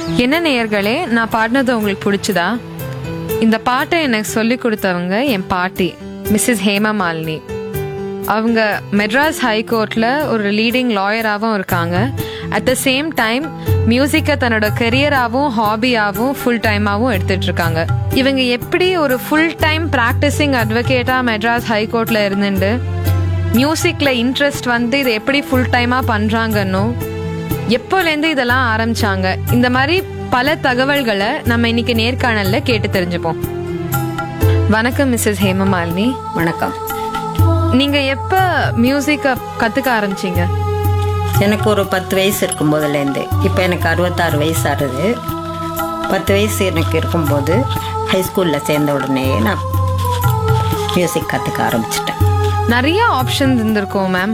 என்ன நேயர்களே நான் பாடினது உங்களுக்கு பிடிச்சதா இந்த பாட்டை எனக்கு சொல்லி கொடுத்தவங்க என் பாட்டி மிஸ்ஸஸ் ஹேமா மாலினி அவங்க மெட்ராஸ் ஹைகோர்ட்டில் ஒரு லீடிங் லாயராகவும் இருக்காங்க அட் த சேம் டைம் மியூசிக்கை தன்னோட கெரியராகவும் ஹாபியாகவும் ஃபுல் டைமாகவும் எடுத்துட்டு இருக்காங்க இவங்க எப்படி ஒரு ஃபுல் டைம் ப்ராக்டிசிங் அட்வொகேட்டாக மெட்ராஸ் ஹைகோர்ட்டில் இருந்துட்டு மியூசிக்கில் இன்ட்ரெஸ்ட் வந்து இதை எப்படி ஃபுல் டைமாக பண்ணுறாங்கன்னு எப்போலேருந்து இதெல்லாம் ஆரம்பிச்சாங்க இந்த மாதிரி பல தகவல்களை நம்ம இன்னைக்கு நேர்காணல்ல கேட்டு தெரிஞ்சுப்போம் வணக்கம் மிஸ்ஸஸ் ஹேமமாலினி வணக்கம் நீங்க எப்ப மியூசிக்க கத்துக்க ஆரம்பிச்சீங்க எனக்கு ஒரு பத்து வயசு இருக்கும் போதுலேருந்து இப்போ எனக்கு அறுபத்தாறு வயசு ஆகுது பத்து வயசு எனக்கு இருக்கும்போது ஹைஸ்கூலில் சேர்ந்த உடனே நான் மியூசிக் கற்றுக்க ஆரம்பிச்சிட்டேன் நிறைய ஆப்ஷன்ஸ் இருந்திருக்கும் மேம்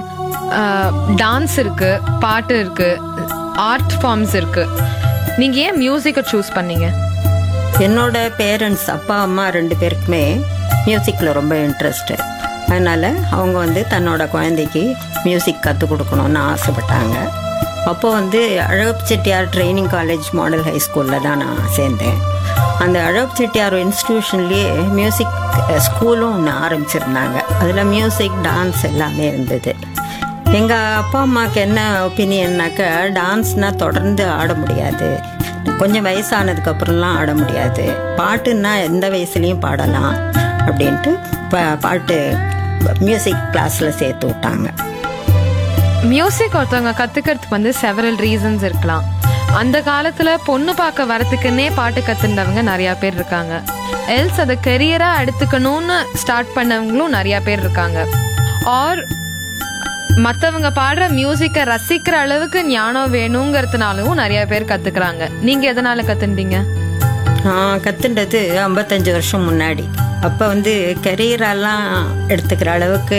டான்ஸ் இருக்கு பாட்டு இருக்கு ஆர்ட் ஃபார்ம்ஸ் இருக்கு நீங்க ஏன் மியூசிக்கை சூஸ் பண்ணீங்க என்னோட பேரண்ட்ஸ் அப்பா அம்மா ரெண்டு பேருக்குமே மியூசிக்கில் ரொம்ப இன்ட்ரெஸ்ட்டு அதனால் அவங்க வந்து தன்னோட குழந்தைக்கு மியூசிக் கற்றுக் கொடுக்கணும்னு ஆசைப்பட்டாங்க அப்போ வந்து Alagappa Chettiar training college model high ஸ்கூலில் தான் நான் சேர்ந்தேன் அந்த அழகப் செட்டியார் இன்ஸ்டிடியூஷன்லேயே மியூசிக் ஸ்கூலும் ஒன்று ஆரம்பிச்சிருந்தாங்க அதில் மியூசிக் டான்ஸ் எல்லாமே இருந்தது எங்கள் அப்பா அம்மாவுக்கு என்ன ஒப்பீனியன்னாக்க டான்ஸ்னால் தொடர்ந்து ஆட முடியாது கொஞ்சம் வயசானதுக்கு அப்புறம்லாம் ஆட முடியாது பாட்டுன்னா எந்த வயசுலேயும் பாடலாம் அப்படின்ட்டு பா- பாட்டு மியூசிக் கிளாஸில் சேர்த்து விட்டாங்க மியூசிக் ஒருத்தவங்க கத்துக்கிறதுக்கு வந்து செவரல் ரீசன்ஸ் இருக்கலாம் அந்த காலத்துல பொண்ணு பார்க்க வரத்துக்குன்னே பாட்டு கத்துண்டவங்க நிறைய பேர் இருக்காங்க எல்ஸ் அதை கெரியரா எடுத்துக்கணும்னு ஸ்டார்ட் பண்ணவங்களும் நிறைய பேர் இருக்காங்க ஆர் மத்தவங்க பாடுற மியூசிக்கை ரசிக்கிற அளவுக்கு ஞானம் வேணுங்கிறதுனாலும் நிறைய பேர் கத்துக்கிறாங்க நீங்க எதனால கத்துண்டீங்க நான் கற்றுண்டது ஐம்பத்தஞ்சு வருஷம் முன்னாடி அப்போ வந்து கெரியரெல்லாம் எடுத்துக்கிற அளவுக்கு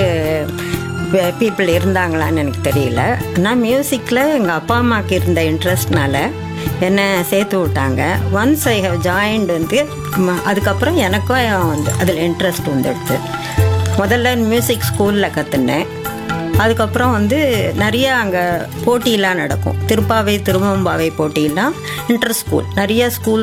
பீப்புள் இருந்தாங்களான்னு எனக்கு தெரியல ஆனால் மியூசிக்கில் எங்கள் அப்பா அம்மாவுக்கு இருந்த இன்ட்ரெஸ்ட்னால என்னை சேர்த்து விட்டாங்க ஒன்ஸ் ஐ ஹவ் ஜாயின்ட் வந்து ம- அதுக்கப்புறம் எனக்கும் வந்து அதில் இன்ட்ரெஸ்ட் வந்துடுது முதல்ல மியூசிக் ஸ்கூலில் கற்றுனேன் அதுக்கப்புறம் வந்து நிறைய அங்கே போட்டியெல்லாம் நடக்கும் திருப்பாவை திருவம்பாவை போட்டியெல்லாம் இன்டர் ஸ்கூல் நிறைய ஸ்கூல்